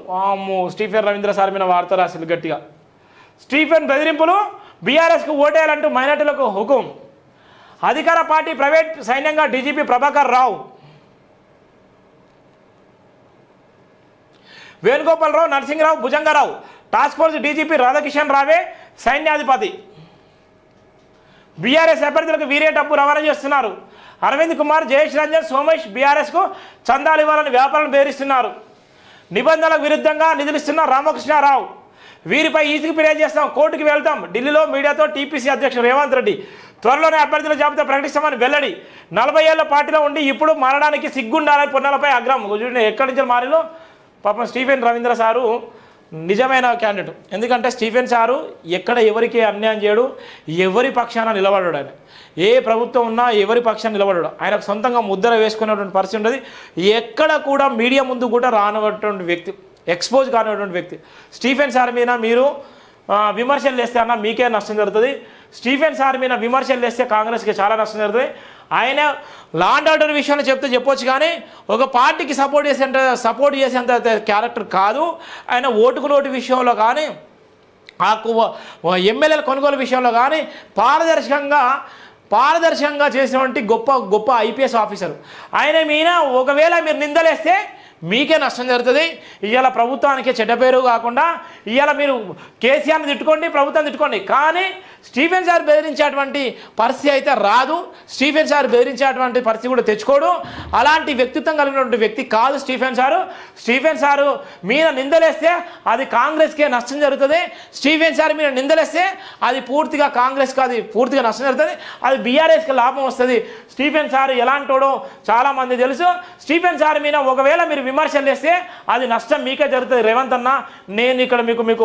వామ్మో Stephen Ravindra sir మీద వార్త రాసింది గట్టిగా స్టీఫెన్ బెదిరింపులు బీఆర్ఎస్కు ఓటేయాలంటూ మైనార్టీలకు హుకుం అధికార పార్టీ ప్రైవేట్ సైన్యంగా DGP Prabhakar Rao Venugopala Rao Narasimharao Bhujangarao task force DGP Radhakishan రావే సైన్యాధిపతి బీఆర్ఎస్ అభ్యర్థులకు వీరే డబ్బు రవాణా చేస్తున్నారు అరవింద్ కుమార్ జయేష్ రంజన్ సోమేష్ బీఆర్ఎస్కు చందాలు ఇవ్వాలని వ్యాపారం బేరిస్తున్నారు నిబంధనలకు విరుద్ధంగా నిధులిస్తున్న రామకృష్ణారావు వీరిపై ఈసీకి ఫిర్యాదు చేస్తాం కోర్టుకి వెళ్తాం ఢిల్లీలో మీడియాతో టీపీసీ అధ్యక్షుడు రేవంత్ రెడ్డి త్వరలోనే అభ్యర్థుల జాబితా ప్రకటిస్తామని వెల్లడి నలభై ఏళ్ల పార్టీలో ఉండి ఇప్పుడు మారడానికి సిగ్గుండాలని పొన్నాలపై అగ్రహం చూడండి ఎక్కడి నుంచి మారిలో పాపం స్టీఫెన్ రవీంద్ర సారు నిజమైన క్యాండిడేట్ ఎందుకంటే స్టీఫెన్ సారు ఎక్కడ ఎవరికి అన్యాయం చేయడు ఎవరి పక్షాన నిలబడాడు ఆయన ఏ ప్రభుత్వం ఉన్నా ఎవరి పక్షాన నిలబడాడు ఆయనకు సొంతంగా ముద్ర వేసుకునేటువంటి పరిస్థితి ఉండదు ఎక్కడ కూడా మీడియా ముందు కూడా రానటువంటి వ్యక్తి ఎక్స్పోజ్ కానిటువంటి వ్యక్తి స్టీఫెన్ సార్ మీద మీరు ఆ, విమర్శలు చేస్తే అన్న మీకే నష్టం జరుగుతుంది స్టీఫెన్ సార్ మీద విమర్శలు చేస్తే కాంగ్రెస్కి చాలా నష్టం జరుగుతుంది ఆయన లాండ్ ఆర్డర్ విషయంలో చెప్తే చెప్పొచ్చు కానీ ఒక పార్టీకి సపోర్ట్ చేసేంత సపోర్ట్ చేసేంత క్యారెక్టర్ కాదు ఆయన ఓటుకు నోటు విషయంలో కానీ ఆ కు- ఎమ్మెల్యేల కొనుగోలు విషయంలో కానీ పారదర్శకంగా పారదర్శకంగా చేసినటువంటి గొప్ప గొప్ప ఐపీఎస్ ఆఫీసర్ ఆయన మీద ఒకవేళ మీరు నిందలేస్తే మీకే నష్టం జరుగుతుంది ఇవాళ ప్రభుత్వానికి చెడ్డ పేరు కాకుండా ఇవాళ మీరు కేసీఆర్ని తిట్టుకోండి ప్రభుత్వం తిట్టుకోండి కానీ స్టీఫెన్ సార్ బెదిరించేటువంటి పరిస్థితి అయితే రాదు స్టీఫెన్ సార్ బెదిరించేటువంటి పరిస్థితి కూడా తెచ్చుకోడు అలాంటి వ్యక్తిత్వం కలిగినటువంటి వ్యక్తి కాదు స్టీఫెన్ సారు స్టీఫెన్ సారు మీద నిందలేస్తే అది కాంగ్రెస్కే నష్టం జరుగుతుంది స్టీఫెన్ సార్ మీద నిందలేస్తే అది పూర్తిగా కాంగ్రెస్కి అది పూర్తిగా నష్టం జరుగుతుంది అది బీఆర్ఎస్కి లాభం వస్తుంది స్టీఫెన్ సార్ ఎలాంటోడో చాలామంది తెలుసు స్టీఫెన్ సార్ మీద ఒకవేళ మీరు విమర్శలు చేస్తే అది నష్టం మీకే జరుగుతుంది రేవంత్ అన్న నేను ఇక్కడ మీకు మీకు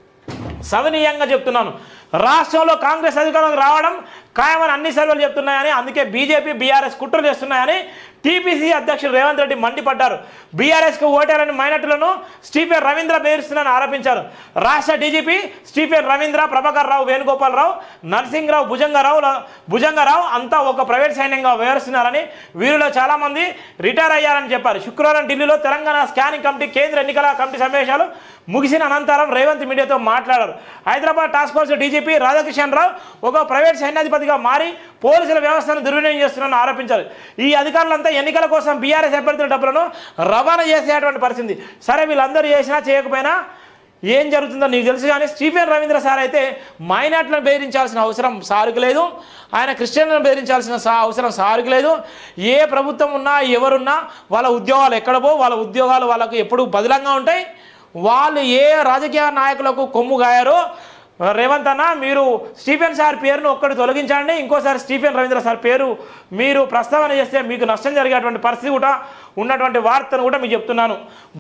సవనీయంగా చెప్తున్నాను రాష్ట్రంలో కాంగ్రెస్ అధికారంలోకి రావడం ఖాయమని అన్ని సర్వేలు చెప్తున్నాయని అందుకే బీజేపీ బీఆర్ఎస్ కుట్రలు చేస్తున్నాయని టీపీసీ అధ్యక్షుడు రేవంత్ రెడ్డి మండిపడ్డారు బీఆర్ఎస్కు ఓటేయాలని మైనార్టీలను స్టీఫెన్ రవీంద్ర బెదిరిస్తున్నారని ఆరోపించారు రాష్ట్ర డీజీపీ స్టీఫెన్ రవీంద్ర ప్రభాకర్ రావు వేణుగోపాలరావు నరసింహరావు భుజంగరావు భుజంగరావు అంతా ఒక ప్రైవేట్ సైన్యంగా వ్యవహరిస్తున్నారని వీరిలో చాలామంది రిటైర్ అయ్యారని చెప్పారు శుక్రవారం ఢిల్లీలో తెలంగాణ స్కానింగ్ కమిటీ కేంద్ర ఎన్నికల కమిటీ సమావేశాలు ముగిసిన అనంతరం రేవంత్ మీడియాతో మాట్లాడారు Hyderabad task force DGP Radhakishan Rao ఒక ప్రైవేట్ సైన్యాధిపతిగా మారి పోలీసుల వ్యవస్థను దుర్వినియోగం చేస్తున్నారని ఆరోపించారు ఈ అధికారులంతా ఎన్నికల కోసం బీఆర్ఎస్ అభ్యర్థుల డబ్బులను రవాణా చేసేటువంటి పరిస్థితి సరే వీళ్ళందరూ చేసినా చేయకపోయినా ఏం జరుగుతుందో నీకు తెలుసు కానీ స్టీఫెన్ రవీంద్ర సార్ అయితే మైనార్టీలను బెదిరించాల్సిన అవసరం సారుకు లేదు ఆయన క్రిస్టియన్లను బెదిరించాల్సిన సా అవసరం సారుకు లేదు ఏ ప్రభుత్వం ఉన్నా ఎవరున్నా వాళ్ళ ఉద్యోగాలు ఎక్కడ పో వాళ్ళ ఉద్యోగాలు వాళ్ళకు ఎప్పుడు బదిలంగా ఉంటాయి వాళ్ళు ఏ రాజకీయ నాయకులకు కొమ్ము గాయారో రేవంత్ అన్న మీరు స్టీఫెన్ సార్ పేరును ఒక్కటి తొలగించండి ఇంకోసారి స్టీఫెన్ రవీంద్ర సార్ పేరు మీరు ప్రస్తావన చేస్తే మీకు నష్టం జరిగేటువంటి పరిస్థితి కూడా ఉన్నటువంటి వార్తను కూడా మీకు చెప్తున్నాను